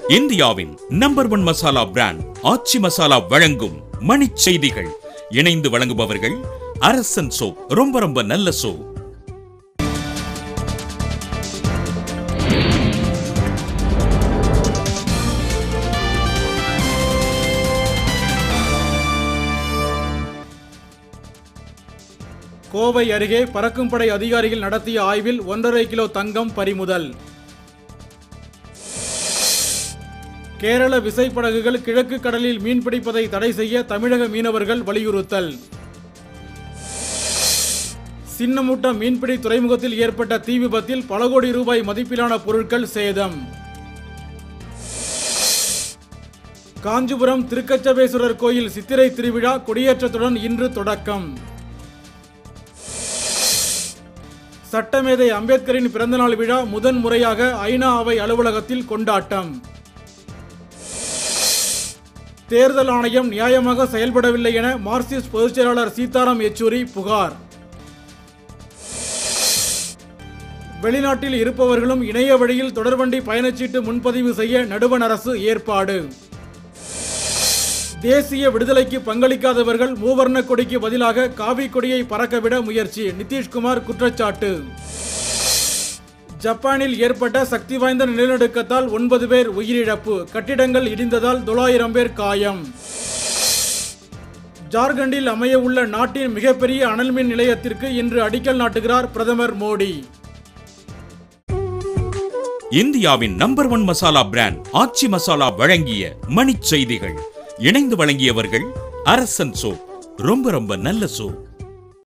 இந்தியாவின் number one masala brand Aachi masala வழங்கும் மணிச் செய்திகள் இணைந்து வழங்குபவர்கள் அரசன் சோப் ரொம்ப ரொம்ப நல்ல சோப் கோவை அருகே பறக்கும் படை அதிகாரிகள் நடத்திய ஆய்வில் ஒன்றரை கிலோ தங்கம் பறிமுதல் கேரள விசைப்படகுகள் கிழக்கு கடலில் மீன்பிடிப்பதை தடை செய்ய தமிழக மீனவர்கள் வலியுறுத்தல் சின்னமுட்டம் மீன்பிடி துறைமுகத்தில் ஏற்பட்ட தீ விபத்தில் பல கோடி ரூபாய் மதிப்பிலான பொருட்கள் சேதம் காஞ்சிபுரம் திருக்கச்சபேஸ்வரர் கோயில் சித்திரை திருவிழா கொடியேற்றத்துடன் இன்று தொடக்கம் சட்டமேதை அம்பேத்கரின் பிறந்தநாள் விழா முதன் முறையாக ஐநா அவை அலுவலகத்தில் கொண்டாட்டம் தேர்தல் ஆணையம் நியாயமாக செயல்படவில்லை என மார்க்சிஸ்ட் பொதுச் செயலாளர் சீதாராம் யெச்சூரி புகார் வெளிநாட்டில் இருப்பவர்களும் இணைய வழியில் தொடர்வண்டி பயணச்சீட்டு முன்பதிவு செய்ய நடுவண் அரசு ஏற்பாடு தேசிய விடுதலைக்கு பங்களிக்காதவர்கள் மூவர்ண கொடிக்கு பதிலாக காவி கொடியை பறக்கவிட முயற்சி நிதிஷ்குமார் குற்றச்சாட்டு ஜப்பானில் ஏற்பட்ட சக்தி வாய்ந்த நிலநடுக்கத்தால் ஒன்பது பேர் உயிரிழப்பு கட்டிடங்கள் இடிந்ததால் தொள்ளாயிரம் பேர் காயம் ஜார்க்கண்டில் அமைய உள்ள நாட்டின் மிகப்பெரிய அனல்மின் நிலையத்திற்கு இன்று அடிக்கல் நாட்டுகிறார் பிரதமர் மோடி இந்தியாவின் number one masala brand Aachi masala வழங்கிய மணிச் செய்திகள் இணைந்து வழங்கியவர்கள் அரசன் சோப் ரொம்ப ரொம்ப நல்ல சோப்